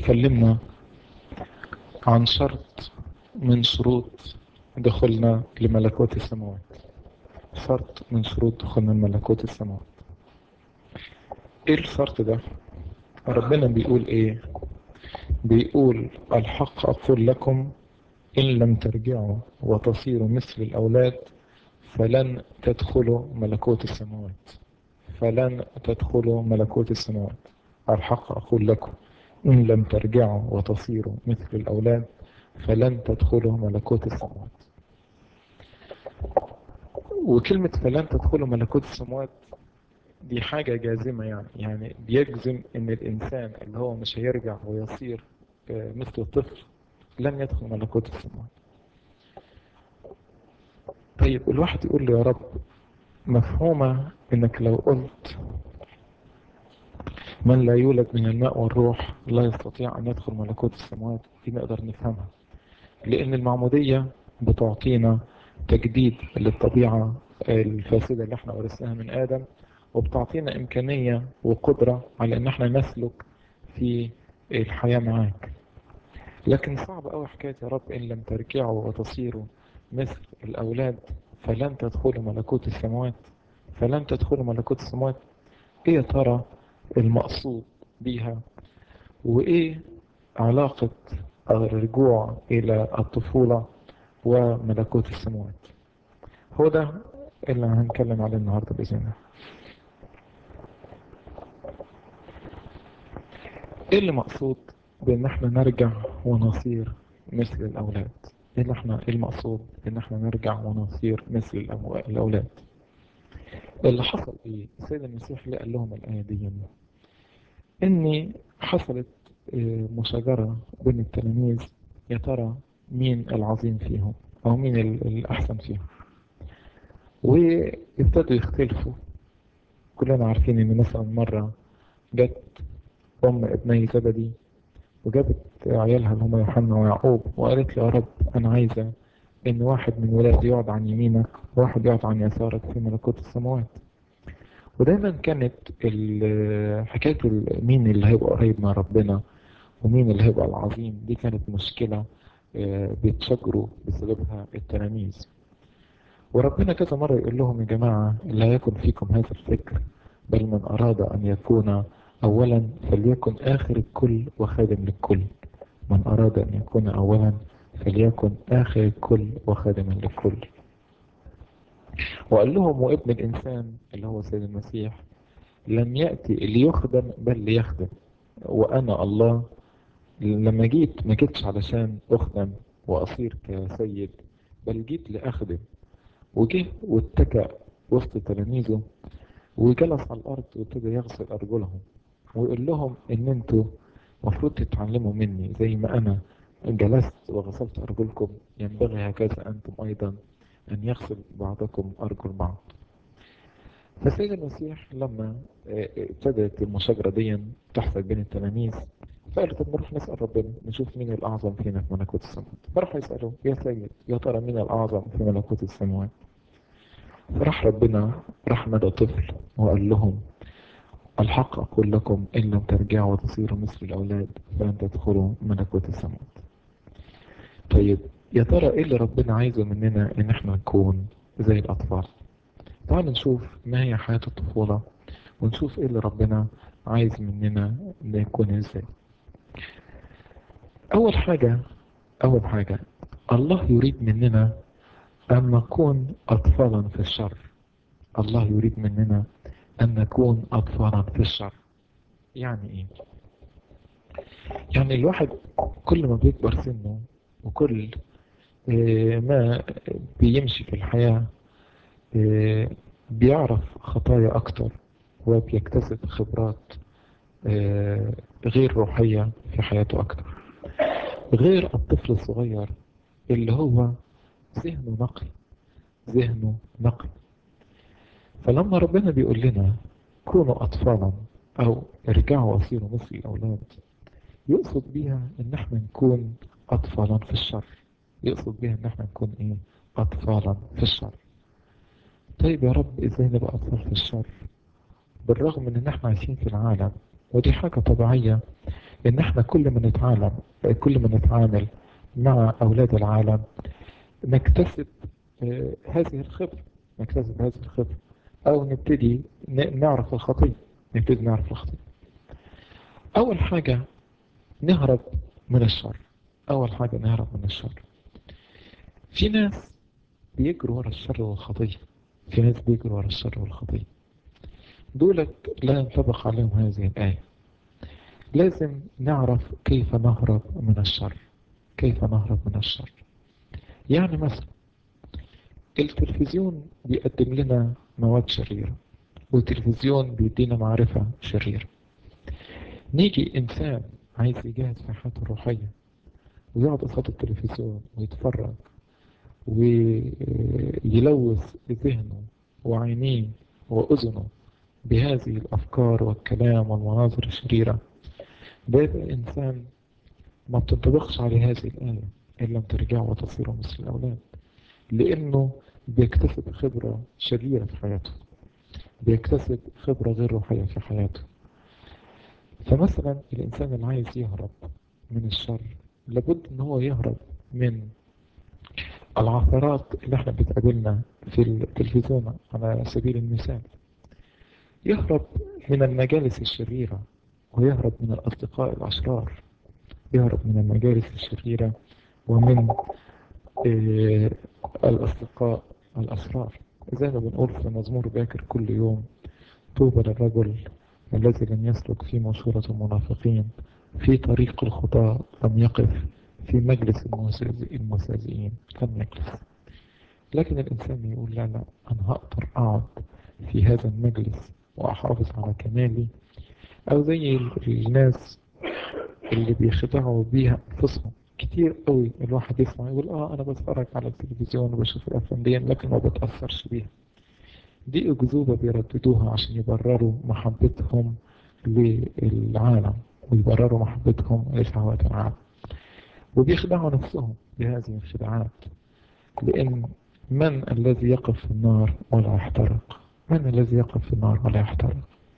اتكلمنا عن شرط من شروط دخولنا لملكوت السماوات شرط من شروط دخولنا لملكوت السماوات ايه الشرط ده ربنا بيقول ايه بيقول الحق اقول لكم ان لم ترجعوا وتصيروا مثل الاولاد فلن تدخلوا ملكوت السماوات فلن تدخلوا ملكوت السماوات الحق أقول لكم إن لم ترجعوا وتصيروا مثل الأولاد فلن تدخلوا ملكوت السماوات وكلمة فلن تدخلوا ملكوت السماوات دي حاجة جازمة يعني يعني بيجزم إن الإنسان اللي هو مش هيرجع ويصير مثل الطفل لن يدخل ملكوت السماوات طيب الواحد يقول لي يا رب مفهومة انك لو قلت من لا يولد من الماء والروح لا يستطيع ان يدخل ملكوت السماوات دي نقدر نفهمها لان المعمودية بتعطينا تجديد للطبيعة الفاسدة اللي احنا ورثناها من ادم وبتعطينا امكانية وقدرة على ان احنا نسلك في الحياة معاك لكن صعب قوي حكاية يا رب ان لم ترجعوا وتصيروا مثل الاولاد فلن تدخلوا ملكوت السماوات فلن تدخلوا ملكوت السماوات ايه يا ترى المقصود بيها وايه علاقة الرجوع الى الطفولة وملكوت السماوات هو ده اللي هنتكلم عليه النهاردة بإذن الله ايه اللي مقصود بان احنا نرجع ونصير مثل الاولاد ايه اللي احنا ايه المقصود ان احنا نرجع ونصير مثل الاولاد اللي حصل ايه السيد المسيح اللي قال لهم الايه دي ان حصلت مشاجرة بين التلاميذ يا ترى مين العظيم فيهم او مين الاحسن فيهم وابتدوا يختلفوا كلنا عارفين ان مثلا مرة جت ام ابني زبدي وجابت عيالها اللي هم يوحنا ويعقوب وقالت له يا رب انا عايزة ان واحد من ولادي يقعد عن يمينك وواحد يقعد عن يسارك في ملكوت السماوات ودايما كانت حكاية مين اللي هيبقى قريب من ربنا ومين اللي هيبقى العظيم دي كانت مشكلة بيتشجروا بسببها التلاميذ وربنا كذا مرة يقول لهم يا جماعة لا يكن فيكم هذا الفكر بل من أراد أن يكون أولا فليكن آخر الكل وخادم للكل من أراد أن يكون أولا فليكن آخر الكل وخادما للكل وقال لهم وابن الإنسان اللي هو سيد المسيح لم يأتي ليخدم بل ليخدم وأنا الله لما جيت ما جيتش علشان أخدم وأصير كسيد بل جيت لأخدم وجه واتكأ وسط تلاميذه وجلس على الأرض وابتدى يغسل أرجلهم ويقول لهم إن أنتوا المفروض تتعلموا مني زي ما أنا جلست وغسلت أرجلكم ينبغي هكذا أنتم أيضا أن يغسل بعضكم أرجل بعض فسيد المسيح لما ابتدت المشاجرة دي تحصل بين التلاميذ فقال طب نروح نسأل ربنا نشوف مين الأعظم فينا في ملكوت السماوات فراح يسأله يا سيد يا ترى مين الأعظم في ملكوت السماوات فراح ربنا راح مدى طفل وقال لهم الحق أقول لكم إن لم ترجعوا وتصيروا مثل الأولاد فلن تدخلوا ملكوت السماوات طيب يا ترى إيه اللي ربنا عايزه مننا إن إحنا نكون زي الأطفال تعالوا نشوف ما هي حياة الطفولة ونشوف إيه اللي ربنا عايز مننا نكون إزاي أول حاجة أول حاجة الله يريد مننا أن نكون أطفالا في الشر الله يريد مننا أن نكون أطفالا في الشر يعني إيه يعني الواحد كل ما بيكبر سنه وكل ما بيمشي في الحياة بيعرف خطايا أكتر وبيكتسب خبرات غير روحية في حياته أكتر غير الطفل الصغير اللي هو ذهنه نقي ذهنه نقي فلما ربنا بيقول لنا كونوا أطفالا أو ارجعوا وصيروا مثل الأولاد يقصد بيها إن احنا نكون أطفالا في الشر يقصد بيها إن احنا نكون إيه أطفالا في الشر طيب يا رب إزاي نبقى أطفال في الشر بالرغم من إن احنا عايشين في العالم ودي حاجة طبيعية ان احنا كل ما نتعلم كل ما نتعامل مع اولاد العالم نكتسب آه، هذه الخبرة نكتسب هذه الخبرة او نبتدي ن- نعرف الخطية نبتدي نعرف الخطية اول حاجة نهرب من الشر اول حاجة نهرب من الشر في ناس بيجروا ورا الشر والخطية في ناس بيجروا ورا الشر والخطية دولت لا ينطبق عليهم هذه الآية لازم نعرف كيف نهرب من الشر كيف نهرب من الشر يعني مثلا التلفزيون بيقدم لنا مواد شريرة والتلفزيون بيدينا معرفة شريرة نيجي إنسان عايز يجاهد في حياته الروحية ويقعد قصاد التلفزيون ويتفرج ويلوث ذهنه وعينيه وأذنه بهذه الأفكار والكلام والمناظر الشريرة ده يبقى إنسان ما بتنطبقش عليه هذه الآية إن لم ترجعوا وتصيروا مثل الأولاد لأنه بيكتسب خبرة شريرة في حياته بيكتسب خبرة غير روحية في حياته فمثلا الإنسان اللي عايز يهرب من الشر لابد إن هو يهرب من العثرات اللي احنا بتقابلنا في التلفزيون على سبيل المثال يهرب من المجالس الشريرة ويهرب من الأصدقاء الأشرار يهرب من المجالس الشريرة ومن آه، الأصدقاء الأشرار زي ما بنقول في مزمور باكر كل يوم طوبى للرجل الذي لم يسلك في مشورة المنافقين في طريق الخطاة لم يقف في مجلس المستهزئ- المستهزئين لم يجلس لكن الإنسان يقول لا لا أنا هقدر أقعد في هذا المجلس وأحافظ على كمالي أو زي ال- الناس اللي بيخدعوا بيها أنفسهم كتير قوي الواحد يسمع يقول اه انا بتفرج على التلفزيون وبشوف الافلام دي لكن ما بتأثرش بيها دي أكذوبة بيرددوها عشان يبرروا محبتهم للعالم ويبرروا محبتهم لشهوات العالم وبيخدعوا نفسهم بهذه الخداعات لأن من الذي يقف في النار ولا يحترق من الذي يقف في النار ولا يحترق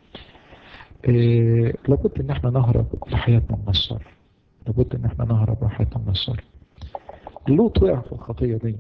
إيه لابد ان احنا نهرب لحياتنا من الشر لابد ان احنا نهرب لحياتنا من الشر لوط وقع في الخطية دي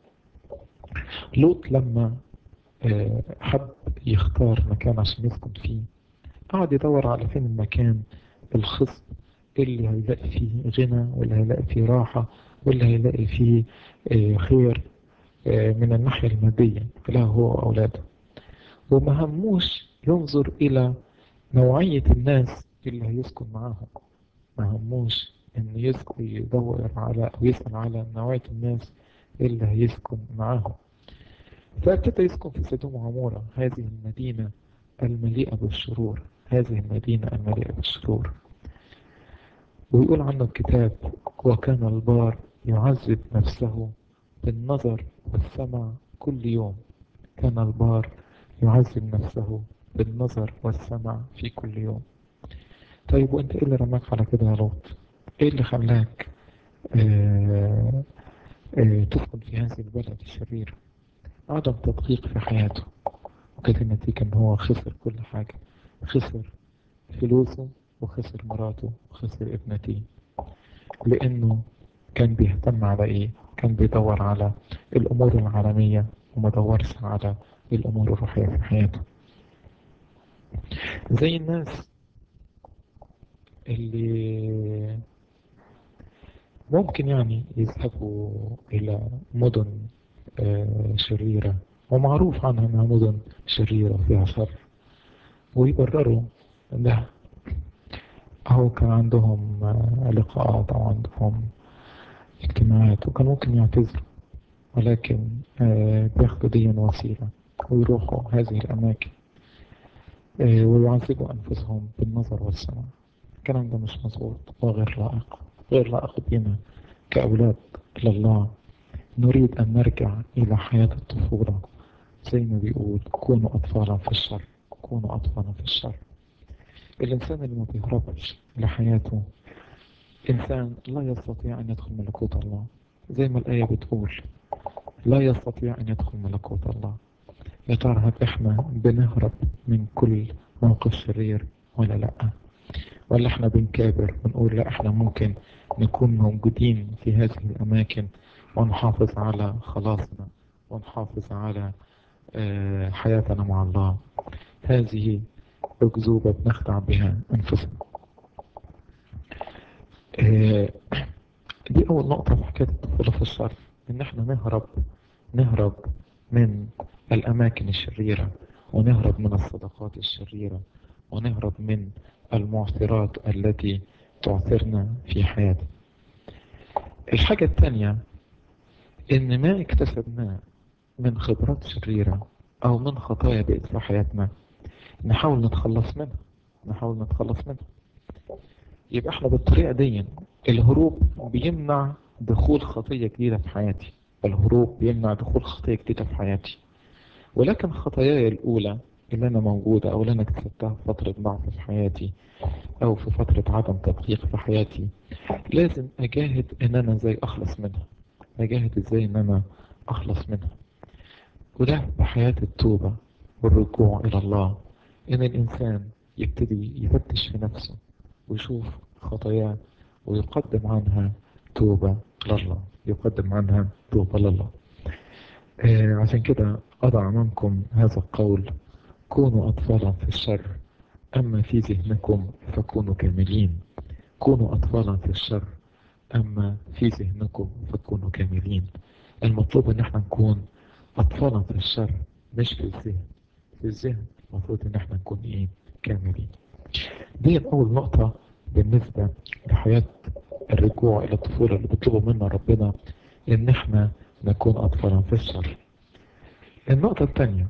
لوط لما آه، حب يختار مكان عشان يسكن فيه قعد يدور على فين المكان الخصب اللي هيلاقي فيه غنى واللي هيلاقي فيه راحة واللي هيلاقي فيه آه، خير آه، من الناحية المادية له هو وأولاده وما هموش ينظر إلى نوعية الناس اللي هيسكن معاهم ما هموش إن يسكن يدور على أو يسأل على نوعية الناس اللي هيسكن معاهم فابتدى يسكن في سدوم وعمورة هذه المدينة المليئة بالشرور هذه المدينة المليئة بالشرور ويقول عنه الكتاب وكان البار يعذب نفسه بالنظر والسمع كل يوم كان البار يعذب نفسه بالنظر والسمع في كل يوم طيب وانت ايه اللي رماك على كده يا لوط ايه اللي خلاك آه آه تسكن في هذه البلد الشريرة عدم تدقيق في حياته وكانت النتيجة ان هو خسر كل حاجة خسر فلوسه وخسر مراته وخسر ابنتيه لانه كان بيهتم على ايه كان بيدور على الامور العالمية وما دورش على الامور الروحية في حياته زي الناس اللي ممكن يعني يذهبوا الى مدن آه، شريرة ومعروف عنها انها مدن شريرة فيها شر ويبرروا ده أو كان عندهم آه، لقاءات أو عندهم اجتماعات وكان ممكن يعتذروا ولكن آه، بياخدوا دي وسيلة ويروحوا هذه الأماكن آه، ويعذبوا أنفسهم بالنظر والسمع الكلام ده مش مظبوط وغير لائق غير لائق بنا كأولاد لله نريد أن نرجع إلى حياة الطفولة زي ما بيقول كونوا أطفالا في الشر كونوا أطفالا في الشر الإنسان اللي ما بيهربش لحياته إنسان لا يستطيع أن يدخل ملكوت الله زي ما الآية بتقول لا يستطيع أن يدخل ملكوت الله يا ترى هل إحنا بنهرب من كل موقف شرير ولا لأ ولا احنا بنكابر ونقول لا احنا ممكن نكون موجودين في هذه الأماكن ونحافظ على خلاصنا ونحافظ على اه حياتنا مع الله هذه أكذوبة بنخدع بها أنفسنا اه دي أول نقطة في حكاية الطفولة في الشر إن احنا نهرب نهرب من الأماكن الشريرة ونهرب من الصدقات الشريرة ونهرب من المعثرات التي تعثرنا في حياتنا الحاجة الثانية إن ما اكتسبناه من خبرات شريرة أو من خطايا بقت في حياتنا نحاول نتخلص منها نحاول نتخلص منها يبقى احنا بالطريقة دي الهروب بيمنع دخول خطية جديدة في حياتي الهروب بيمنع دخول خطية جديدة في حياتي ولكن خطاياي الأولى اللي أنا موجودة أو اللي أنا اكتسبتها في فترة ضعف في حياتي أو في فترة عدم تدقيق في حياتي لازم أجاهد إن أنا إزاي أخلص منها أجاهد إزاي إن أنا أخلص منها وده بحياة التوبة والرجوع إلى الله إن الإنسان يبتدي يفتش في نفسه ويشوف خطاياه ويقدم عنها توبة لله يقدم عنها توبة لله آه عشان كده أضع أمامكم هذا القول كونوا أطفالا في الشر أما في ذهنكم فكونوا كاملين كونوا أطفالا في الشر أما في ذهنكم فكونوا كاملين المطلوب أن احنا نكون أطفالا في الشر مش في الذهن في الذهن المفروض أن احنا نكون إيه كاملين دي أول نقطة بالنسبة لحياة الرجوع إلى الطفولة اللي بيطلبوا منا ربنا إن احنا نكون أطفالا في الشر النقطة الثانية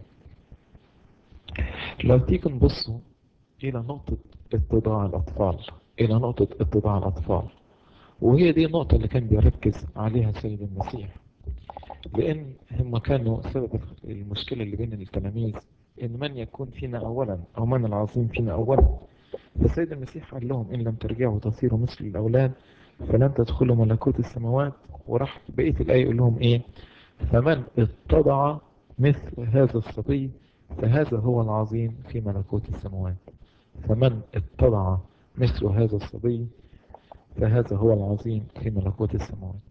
لو تيجي نبصوا إلى نقطة اتضاع الأطفال إلى نقطة اتضاع الأطفال وهي دي النقطة اللي كان بيركز عليها سيد المسيح لأن هم كانوا سبب المشكلة اللي بين التلاميذ إن من يكون فينا أولا أو من العظيم فينا أولا فالسيد المسيح قال لهم إن لم ترجعوا تصيروا مثل الأولاد فلن تدخلوا ملكوت السماوات وراح بقية الآية يقول لهم إيه فمن اتضع مثل هذا الصبي فهذا هو العظيم في ملكوت السماوات فمن اتضع مثل هذا الصبي فهذا هو العظيم في ملكوت السماوات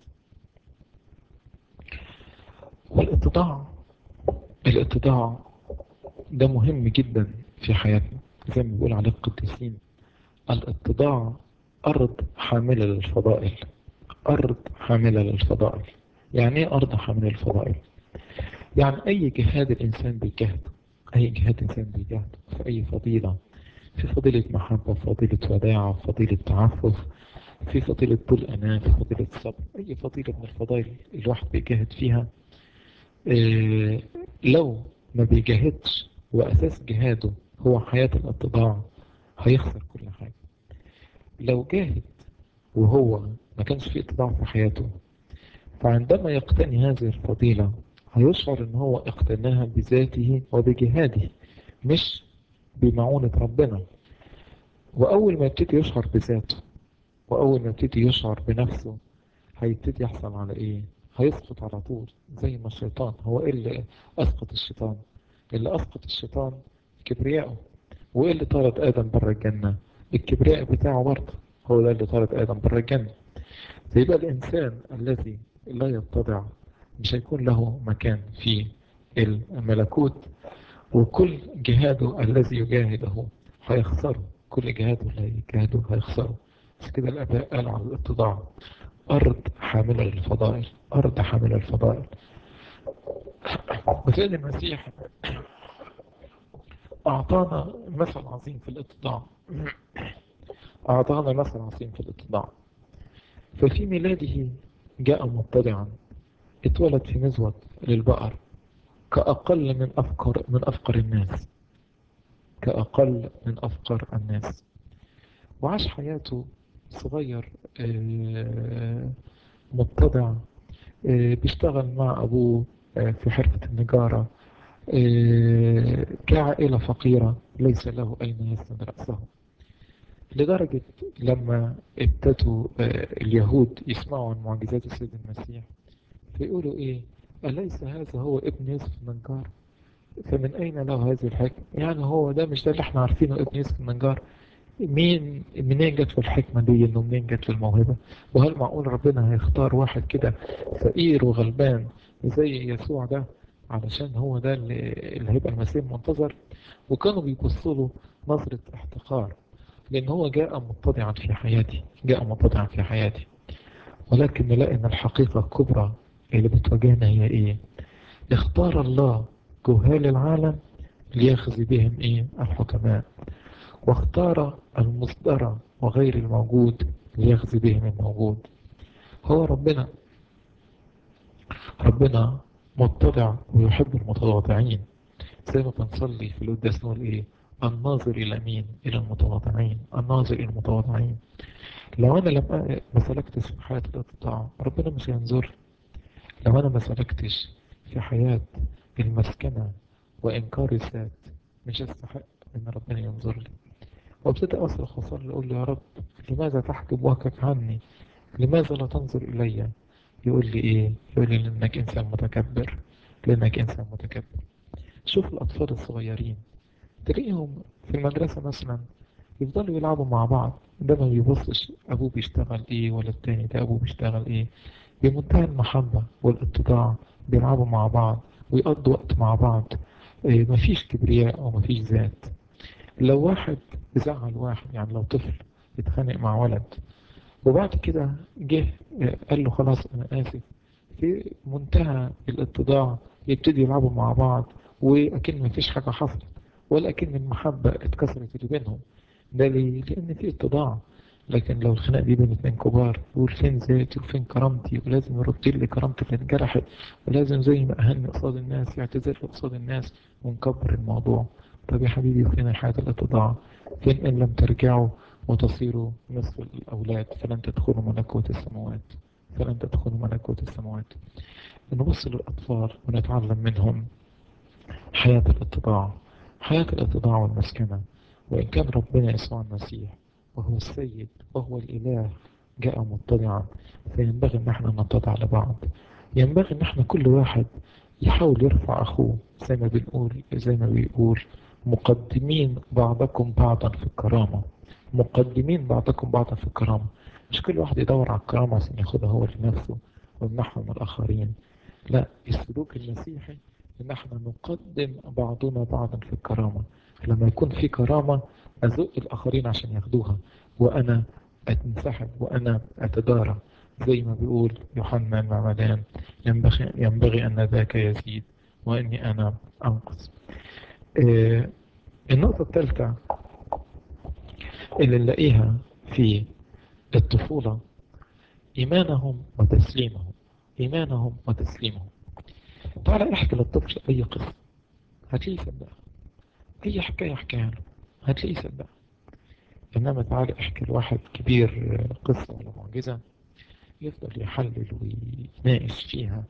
والاتضاع الاتضاع ده مهم جدا في حياتنا زي ما بيقول عليه القديسين الاتضاع أرض حاملة للفضائل أرض حاملة للفضائل يعني ايه أرض حاملة للفضائل يعني أي جهاد الإنسان بيجهده أي جهاد الإنسان بيجهده في أي فضيلة في فضيلة محبة فضيلة وداعة فضيلة تعفف في فضيلة طول أناة في فضيلة صبر أي فضيلة من الفضائل الواحد بيجاهد فيها إيه لو ما بيجاهدش وأساس جهاده هو حياة الاتضاع هيخسر كل حاجة لو جاهد وهو ما كانش فيه اتضاع في حياته فعندما يقتني هذه الفضيلة هيشعر ان هو اقتناها بذاته وبجهاده مش بمعونة ربنا وأول ما يبتدي يشعر بذاته وأول ما يبتدي يشعر بنفسه هيبتدي يحصل على إيه؟ هيسقط على طول زي ما الشيطان هو إيه اللي أسقط الشيطان؟ اللي أسقط الشيطان كبرياءه وإيه اللي طرد آدم بره الجنة؟ الكبرياء بتاعه برضه هو ده اللي طرد آدم بره الجنة فيبقى الإنسان الذي لا يتضع مش هيكون له مكان في الملكوت وكل جهاده الذي يجاهده هيخسره كل جهاده الذي يجاهده هيخسره بس كده الآباء قالوا على الاتضاع أرض حاملة للفضائل أرض حاملة للفضائل وسيد المسيح أعطانا مثل عظيم في الاتضاع أعطانا مثل عظيم في الاتضاع ففي ميلاده جاء متضعا اتولد في مزود للبقر كأقل من أفقر من أفقر الناس كأقل من أفقر الناس وعاش حياته صغير متضع بيشتغل مع أبوه في حرفة النجارة كعائلة فقيرة ليس له أين يسند رأسه لدرجة لما ابتدوا اليهود يسمعوا عن معجزات السيد المسيح فيقولوا ايه أليس هذا هو ابن يوسف النجار فمن أين له هذه الحكمة يعني هو ده مش ده اللي احنا عارفينه ابن يوسف النجار مين منين جت له الحكمة دي انه منين جت له الموهبة وهل معقول ربنا هيختار واحد كده فقير وغلبان زي يسوع ده علشان هو ده اللي, اللي هيبقى المسيح المنتظر وكانوا بيبصوا له نظرة احتقار لان هو جاء متضعا في حياتي جاء متضعا في حياتي ولكن نلاقي ان الحقيقة الكبرى اللي بتواجهنا هي ايه اختار الله جهال العالم ليخزي بهم ايه الحكماء واختار المصدر وغير الموجود ليخزي بهم الموجود هو ربنا ربنا متضع ويحب المتواضعين زي ما بنصلي في القداس نقول ايه الناظر الى مين الى المتواضعين الناظر الى المتواضعين لو انا لم ما سلكتش في حياة الاتضاع ربنا مش هينظر لو انا ما سلكتش في حياة المسكنة وانكار الذات مش استحق ان ربنا ينظر لي وابتدى اصرخ وصلي اقول له يا رب لماذا تحجب وجهك عني لماذا لا تنظر الي يقول لي ايه يقول لي لانك انسان متكبر لانك انسان متكبر شوف الاطفال الصغيرين تلاقيهم في المدرسة مثلا يفضلوا يلعبوا مع بعض ده ما بيبصش ابوه بيشتغل ايه ولا التاني ده ابوه بيشتغل ايه بمنتهى المحبة والاتضاع بيلعبوا مع بعض ويقضوا وقت مع بعض إيه مفيش كبرياء او مفيش ذات لو واحد زعل واحد يعني لو طفل اتخانق مع ولد وبعد كده جه قال له خلاص انا اسف في منتهى الاتضاع يبتدي يلعبوا مع بعض واكن مفيش حاجة حصلت ولا اكن المحبة اتكسرت اللي بينهم ده ليه؟ لان في اتضاع لكن لو الخناق دي بين اتنين كبار يقول فين ذاتي وفين كرامتي ولازم يرد لي كرامتي اللي اتجرحت ولازم زي ما اهني قصاد الناس يعتذر لي قصاد الناس ونكبر الموضوع طب يا حبيبي فين الحياة الاتضاع فين ان لم ترجعوا وتصيروا نصف الاولاد فلن تدخلوا ملكوت السماوات فلن تدخلوا ملكوت السماوات نبص للاطفال ونتعلم منهم حياة الاتضاع حياة الاتضاع والمسكنة وإن كان ربنا يسوع المسيح وهو السيد وهو الإله جاء متضعا فينبغي ان احنا نتضع لبعض ينبغي ان احنا كل واحد يحاول يرفع اخوه زي ما بنقول زي ما بيقول مقدمين بعضكم بعضا في الكرامة مقدمين بعضكم بعضا في الكرامة مش كل واحد يدور على الكرامة عشان ياخدها هو لنفسه ويمنحها من الآخرين لا السلوك المسيحي ان احنا نقدم بعضنا بعضا في الكرامة لما يكون في كرامة ازق الاخرين عشان ياخدوها وانا اتنسحب وانا اتدارى زي ما بيقول يوحنا المعمدان ينبغي, ينبغي ان ذاك يزيد واني انا انقص آه النقطة الثالثة اللي نلاقيها في الطفولة إيمانهم وتسليمهم إيمانهم وتسليمهم تعال احكي للطفل أي قصة هتلاقيه يصدقها أي حكاية احكيها له هتلاقيه يصدقها إنما تعال احكي لواحد كبير قصة ولا معجزة يفضل يحلل ويناقش فيها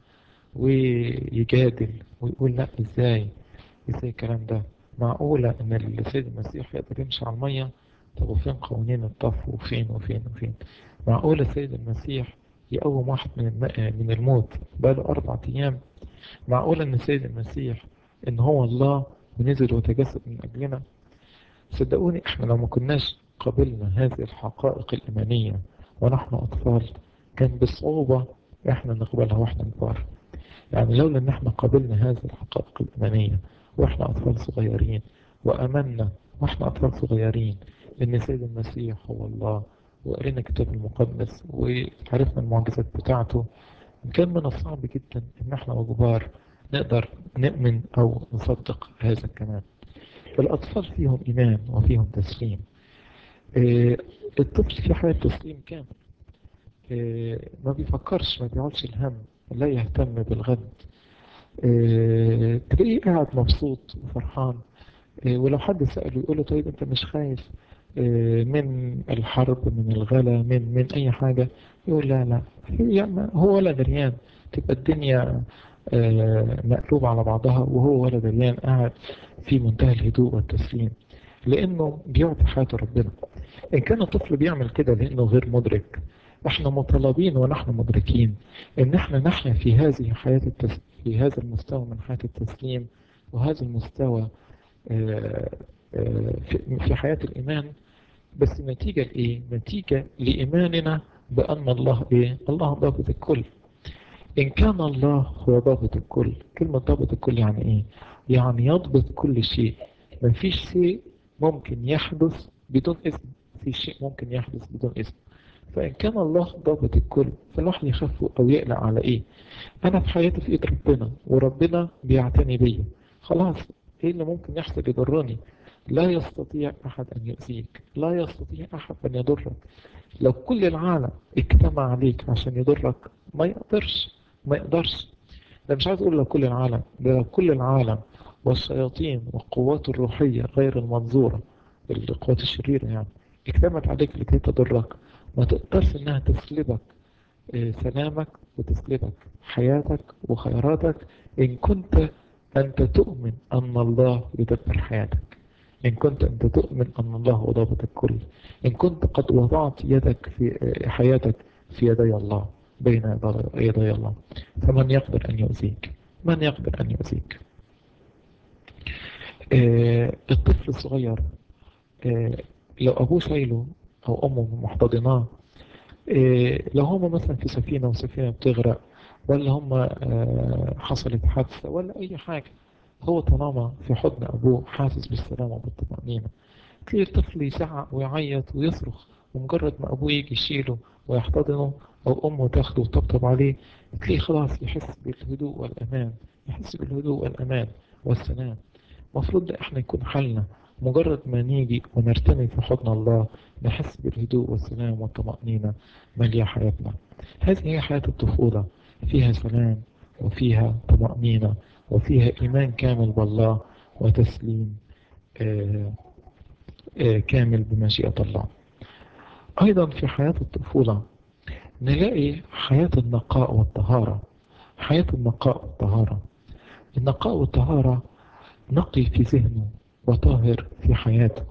ويجادل ويقول لا ازاي ازاي الكلام ده معقولة ان السيد المسيح يقدر يمشي على المية طب وفين قوانين الطف وفين وفين وفين معقولة السيد المسيح يقوم واحد من من الموت بقاله أربع أيام معقولة ان السيد المسيح ان هو الله ونزل وتجسد من أجلنا صدقوني احنا لو ما كناش قبلنا هذه الحقائق الإيمانية ونحن أطفال كان بصعوبة احنا نقبلها واحنا كبار يعني لولا ان احنا قبلنا هذه الحقائق الإيمانية واحنا أطفال صغيرين وأمنا واحنا أطفال صغيرين ان سيد المسيح هو الله وقرينا الكتاب المقدس وعرفنا المعجزات بتاعته كان من الصعب جدا ان احنا وكبار نقدر نؤمن او نصدق هذا الكلام الأطفال فيهم إيمان وفيهم تسليم اه الطفل في حالة تسليم كامل اه ما بيفكرش ما بيعودش الهم لا يهتم بالغد اه تلاقيه قاعد مبسوط وفرحان ولو حد سأله يقول له طيب انت مش خايف من الحرب من الغلا من من اي حاجة يقول لا لا يعني هو ولا دريان تبقى الدنيا مقلوب على بعضها وهو ولا دريان قاعد في منتهى الهدوء والتسليم لانه بيعطي حياته ربنا ان كان الطفل بيعمل كده لانه غير مدرك احنا مطالبين ونحن مدركين ان احنا نحيا في هذه حياة التس... في هذا المستوى من حياة التسليم وهذا المستوى في حياة الإيمان بس نتيجة لإيه؟ نتيجة لإيماننا بأن الله إيه؟ الله ضابط الكل إن كان الله هو ضابط الكل كلمة ضابط الكل يعني إيه؟ يعني يضبط كل شيء ما فيش شيء ممكن يحدث بدون اسم في شيء ممكن يحدث بدون اسم فإن كان الله ضابط الكل فالواحد يخاف أو يقلق على إيه أنا في حياتي في إيد ربنا وربنا بيعتني بيا خلاص إيه اللي ممكن يحصل يضرني لا يستطيع أحد أن يؤذيك لا يستطيع أحد أن يضرك لو كل العالم اجتمع عليك عشان يضرك ما يقدرش ما يقدرش ده مش عايز أقول لو كل العالم ده لو كل العالم والشياطين والقوات الروحية غير المنظورة القوات الشريرة يعني اجتمعت عليك لكي تضرك ما تقدرش انها تسلبك سلامك وتسلبك حياتك وخيراتك ان كنت انت تؤمن ان الله يدبر حياتك إن كنت أنت تؤمن أن الله هو ضابط الكل إن كنت قد وضعت يدك في حياتك في يدي الله بين يدي الله فمن يقدر أن يؤذيك من يقدر أن يؤذيك آه الطفل الصغير آه لو أبوه شايله أو أمه محتضناه آه لو هم مثلا في سفينة وسفينة بتغرق ولا هم حصلت حادثة ولا أي حاجة هو طالما في حضن أبوه حاسس بالسلامة وبالطمأنينة تلاقي الطفل يزعق ويعيط ويصرخ ومجرد ما أبوه يجي يشيله ويحتضنه أو أمه تاخده وتطبطب عليه تلاقيه خلاص يحس بالهدوء والأمان يحس بالهدوء والأمان والسلام المفروض ده احنا يكون حالنا مجرد ما نيجي ونرتمي في حضن الله نحس بالهدوء والسلام والطمأنينة مالية حياتنا هذه هي حياة الطفولة فيها سلام وفيها طمأنينة وفيها إيمان كامل بالله وتسليم آآ آآ كامل بمشيئة الله أيضا في حياة الطفولة نلاقي حياة النقاء والطهارة حياة النقاء والطهارة النقاء والطهارة نقي في ذهنه وطاهر في حياته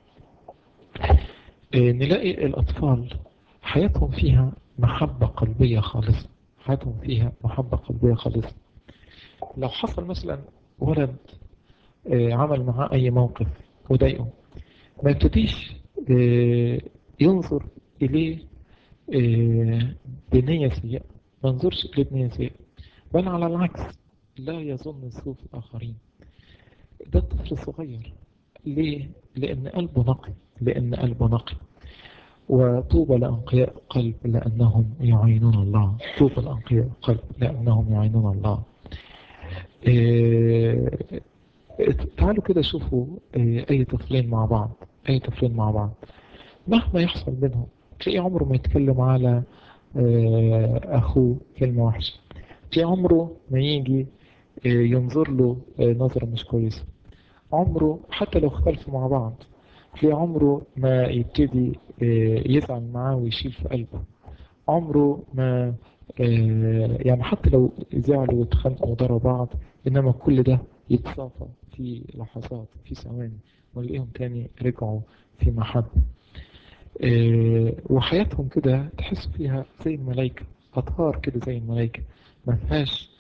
نلاقي الأطفال حياتهم فيها محبة قلبية خالصة حياتهم فيها محبة قلبية خالصة لو حصل مثلا ولد عمل معاه أي موقف وضايقه ما يبتديش ينظر إليه بنية سيئة ما ينظرش إليه بنية سيئة بل على العكس لا يظن سوء في الآخرين ده الطفل الصغير ليه؟ لأن قلبه نقي لأن قلبه نقي وطوبى لأنقياء قلب لأنهم يعينون الله طوبى لأنقياء قلب لأنهم يعينون الله إيه تعالوا كده شوفوا إيه أي طفلين مع بعض أي طفلين مع بعض مهما يحصل بينهم تلاقي عمره ما يتكلم على إيه أخوه كلمة وحشة تلاقي عمره ما يجي ينظر له نظرة مش كويسة عمره حتى لو اختلفوا مع بعض تلاقي عمره ما يبتدي يزعل معاه ويشيل في قلبه عمره ما يعني حتى لو زعلوا واتخانقوا وضربوا بعض انما كل ده يتصافى في لحظات في ثواني ونلاقيهم تاني رجعوا في محبة وحياتهم كده تحس فيها زي الملائكة أطهار كده زي الملائكة ما فيهاش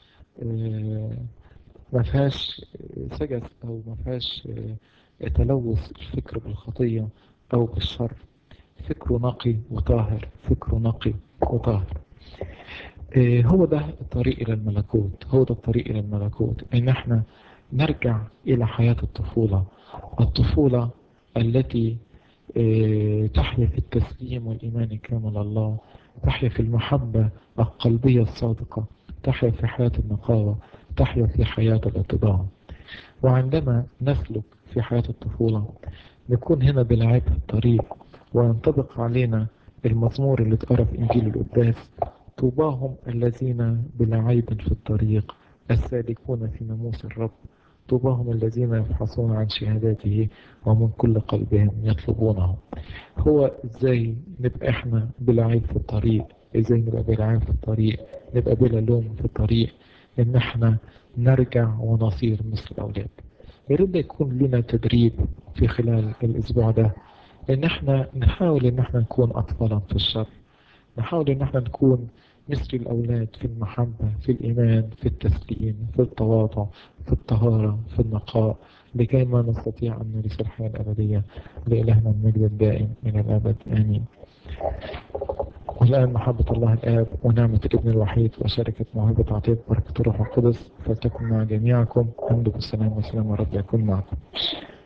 ما فيهاش سجس أو ما فيهاش تلوث الفكر بالخطية أو بالشر فكره نقي وطاهر فكره نقي وطاهر هو ده الطريق إلى الملكوت هو ده الطريق إلى الملكوت إن احنا نرجع إلى حياة الطفولة الطفولة التي تحيا في التسليم والإيمان كامل الله تحيا في المحبة القلبية الصادقة تحيا في حياة النقاوة تحيا في حياة الاتضاع وعندما نسلك في حياة الطفولة نكون هنا بنعيب الطريق وينطبق علينا المزمور اللي اتقرا في إنجيل القداس طوباهم الذين بلا عيب في الطريق السالكون في ناموس الرب طوباهم الذين يبحثون عن شهاداته ومن كل قلبهم يطلبونه هو ازاي نبقى احنا بلا عيب في الطريق ازاي نبقى بلا عيب في الطريق نبقى بلا لوم في الطريق ان احنا نرجع ونصير مثل الاولاد يريد يكون لنا تدريب في خلال الاسبوع ده ان احنا نحاول ان احنا نكون اطفالا في الشر نحاول ان احنا نكون مثل الأولاد في المحبة في الإيمان في التسليم في التواضع في الطهارة في النقاء لكي ما نستطيع أن نرث الحياة الأبدية لإلهنا المجد الدائم إلى الأبد آمين والآن محبة الله الآب ونعمة الابن الوحيد وشركة موهبة عطية بركة الروح القدس فلتكن مع جميعكم أمضوا بالسلام والسلام ورب يكون معكم